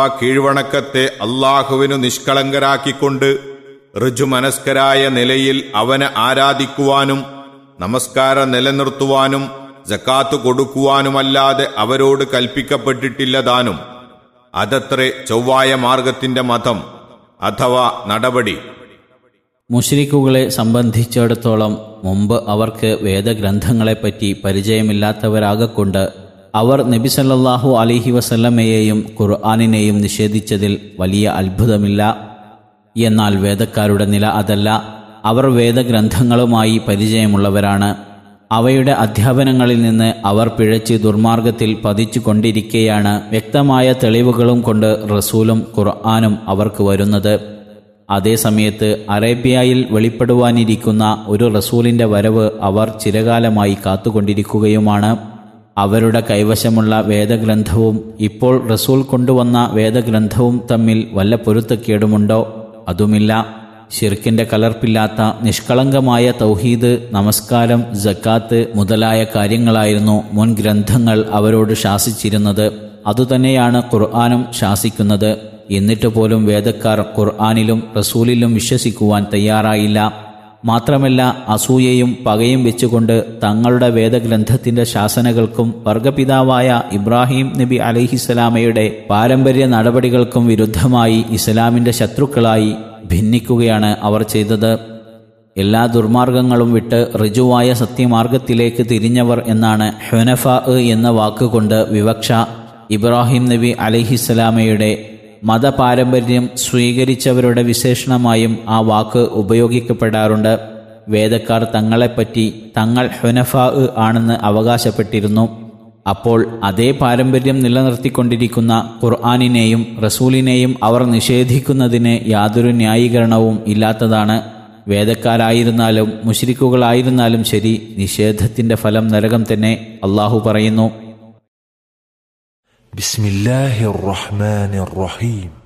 ആ കീഴ്വണക്കത്തെ അള്ളാഹുവിനു നിഷ്കളങ്കരാക്കിക്കൊണ്ട് ഋജുമനസ്കരായ നിലയിൽ അവനെ ആരാധിക്കുവാനും നമസ്കാരം നിലനിർത്തുവാനും ജക്കാത്ത് കൊടുക്കുവാനുമല്ലാതെ അവരോട് കൽപ്പിക്കപ്പെട്ടിട്ടില്ലതാനും അതത്രേ ചൊവ്വായ മാർഗത്തിന്റെ മതം അഥവാ നടപടി മുഷ്രിക്കുകളെ സംബന്ധിച്ചിടത്തോളം മുമ്പ് അവർക്ക് വേദഗ്രന്ഥങ്ങളെപ്പറ്റി പരിചയമില്ലാത്തവരാകൊണ്ട് അവർ നബി സല്ലല്ലാഹു അലിഹി വസല്ലമയെയും ഖുർആാനിനെയും നിഷേധിച്ചതിൽ വലിയ അത്ഭുതമില്ല എന്നാൽ വേദക്കാരുടെ നില അതല്ല അവർ വേദഗ്രന്ഥങ്ങളുമായി പരിചയമുള്ളവരാണ് അവയുടെ അധ്യാപനങ്ങളിൽ നിന്ന് അവർ പിഴച്ച് ദുർമാർഗത്തിൽ പതിച്ചു കൊണ്ടിരിക്കെയാണ് വ്യക്തമായ തെളിവുകളും കൊണ്ട് റസൂലും ഖുർആാനും അവർക്ക് വരുന്നത് അതേസമയത്ത് അറേബ്യയിൽ വെളിപ്പെടുവാനിരിക്കുന്ന ഒരു റസൂലിന്റെ വരവ് അവർ ചിരകാലമായി കാത്തുകൊണ്ടിരിക്കുകയുമാണ് അവരുടെ കൈവശമുള്ള വേദഗ്രന്ഥവും ഇപ്പോൾ റസൂൽ കൊണ്ടുവന്ന വേദഗ്രന്ഥവും തമ്മിൽ വല്ല പൊരുത്തക്കേടുമുണ്ടോ അതുമില്ല ഷിർക്കിന്റെ കലർപ്പില്ലാത്ത നിഷ്കളങ്കമായ തൗഹീദ് നമസ്കാരം ജക്കാത്ത് മുതലായ കാര്യങ്ങളായിരുന്നു മുൻ ഗ്രന്ഥങ്ങൾ അവരോട് ശാസിച്ചിരുന്നത് അതുതന്നെയാണ് ഖുർആാനും ശാസിക്കുന്നത് എന്നിട്ട് പോലും വേദക്കാർ ഖുർആാനിലും റസൂലിലും വിശ്വസിക്കുവാൻ തയ്യാറായില്ല മാത്രമല്ല അസൂയയും പകയും വെച്ചുകൊണ്ട് തങ്ങളുടെ വേദഗ്രന്ഥത്തിന്റെ ശാസനകൾക്കും വർഗപിതാവായ ഇബ്രാഹിം നബി അലഹിസ്സലാമയുടെ പാരമ്പര്യ നടപടികൾക്കും വിരുദ്ധമായി ഇസ്ലാമിന്റെ ശത്രുക്കളായി ഭിന്നിക്കുകയാണ് അവർ ചെയ്തത് എല്ലാ ദുർമാർഗങ്ങളും വിട്ട് ഋജുവായ സത്യമാർഗത്തിലേക്ക് തിരിഞ്ഞവർ എന്നാണ് ഹുനഫ എന്ന വാക്കുകൊണ്ട് വിവക്ഷ ഇബ്രാഹിം നബി അലഹിസ്സലാമയുടെ മതപാരമ്പര്യം സ്വീകരിച്ചവരുടെ വിശേഷണമായും ആ വാക്ക് ഉപയോഗിക്കപ്പെടാറുണ്ട് വേദക്കാർ തങ്ങളെപ്പറ്റി തങ്ങൾ ഹുനഫ ആണെന്ന് അവകാശപ്പെട്ടിരുന്നു അപ്പോൾ അതേ പാരമ്പര്യം നിലനിർത്തിക്കൊണ്ടിരിക്കുന്ന ഖുർആാനിനെയും റസൂലിനെയും അവർ നിഷേധിക്കുന്നതിന് യാതൊരു ന്യായീകരണവും ഇല്ലാത്തതാണ് വേദക്കാരായിരുന്നാലും മുഷ്രിക്കുകളായിരുന്നാലും ശരി നിഷേധത്തിന്റെ ഫലം നരകം തന്നെ അള്ളാഹു പറയുന്നു بسم الله الرحمن الرحيم